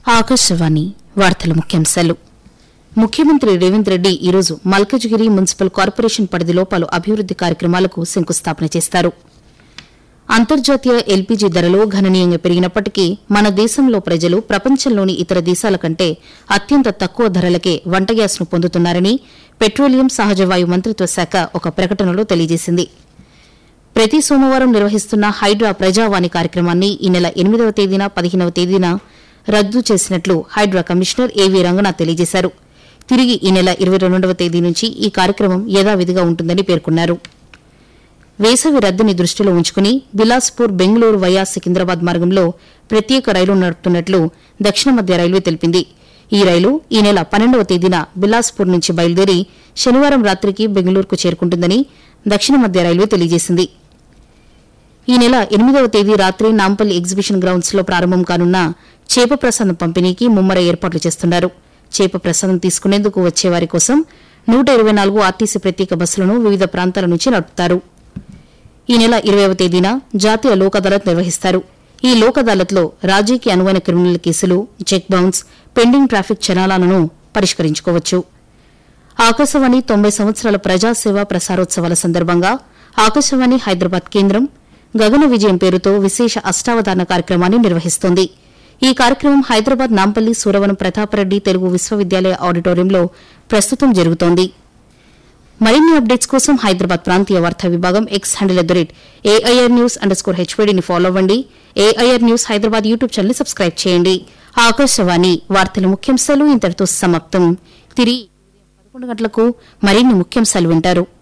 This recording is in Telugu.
ఆకాశవాణి వార్తల ముఖ్యాంశాలు ముఖ్యమంత్రి రేవంత్ రెడ్డి ఈరోజు మల్కజ్గిరి మున్సిపల్ కార్పొరేషన్ పరిధిలో పలు అభివృద్ది కార్యక్రమాలకు శంకుస్థాపన చేస్తారు అంతర్జాతీయ ఎల్పీజీ ధరలు గణనీయంగా పెరిగినప్పటికీ మన దేశంలో ప్రజలు ప్రపంచంలోని ఇతర దేశాల కంటే అత్యంత తక్కువ ధరలకే వంట గ్యాస్ను పొందుతున్నారని పెట్రోలియం సహజవాయు మంత్రిత్వ శాఖ ఒక ప్రకటనలో తెలియజేసింది ప్రతి సోమవారం నిర్వహిస్తున్న హైడ్రా ప్రజావాణి కార్యక్రమాన్ని ఈ నెల ఎనిమిదవ తేదీన పదిహేనవ తేదీన రద్దు చేసినట్లు హైడ్రా కమిషనర్ ఏవీ రంగనాథ్ తెలియజేశారు తిరిగి ఈ నెల ఇరవై రెండవ తేదీ నుంచి ఈ కార్యక్రమం యథావిధిగా ఉంటుందని పేర్కొన్నారు వేసవి రద్దుని దృష్టిలో ఉంచుకుని బిలాస్పూర్ బెంగళూరు వయా సికింద్రాబాద్ మార్గంలో ప్రత్యేక రైలు నడుపుతున్నట్లు దక్షిణ మధ్య రైల్వే తెలిపింది ఈ రైలు ఈ నెల పన్నెండవ తేదీన బిలాస్పూర్ నుంచి బయలుదేరి శనివారం రాత్రికి బెంగళూరుకు చేరుకుంటుందని దక్షిణ మధ్య రైల్వే తెలియజేసింది ఈ నెల ఎనిమిదవ తేదీ రాత్రి నాంపల్లి ఎగ్జిబిషన్ గ్రౌండ్స్ లో ప్రారంభం కానున్న చేప ప్రసాదం పంపిణీకి ముమ్మర ఏర్పాట్లు చేస్తున్నారు చేప ప్రసాదం తీసుకునేందుకు వచ్చేవారి కోసం నూట ఇరవై నాలుగు ఆర్టీసీ ప్రత్యేక బస్సులను వివిధ ప్రాంతాల నుంచి నడుపుతారు ఈ నెల ఇరవైవ తేదీన జాతీయ లోక్ అదాలత్ నిర్వహిస్తారు ఈ లోక్ అదాలత్లో రాజీకి అనువైన criminal cases check bounce pending traffic చలానాలను పరిష్కరించుకోవచ్చు ఆకాశవాణి తొంభై సంవత్సరాల ప్రజాసేవ ప్రసారోత్సవాల సందర్భంగా ఆకాశవాణి హైదరాబాద్ కేంద్రం గగన విజయం పేరుతో విశేష అష్టావధాన కార్యక్రమాన్ని నిర్వహిస్తోంది ఈ కార్యక్రమం హైదరాబాద్ నాంపల్లి సూరవనం ప్రతాపరెడ్డి తెలుగు విశ్వవిద్యాలయ ఆడిటోరియంలో ప్రస్తుతం జరుగుతోంది మరిన్ని అప్డేట్స్ కోసం హైదరాబాద్ ప్రాంతీయ వార్తా విభాగం X handle at the rate AIR news underscore హెచ్పీడీని ఫాలో అవ్వండి AIR news Hyderabad YouTube channel subscribe చేయండి ఆకాశవాణి వార్తల ముఖ్యాంశాలు ఇంతటితో సమాప్తం తిరిగి పదకొండు గంటలకు మరిన్ని ముఖ్యాంశాలు వింటారు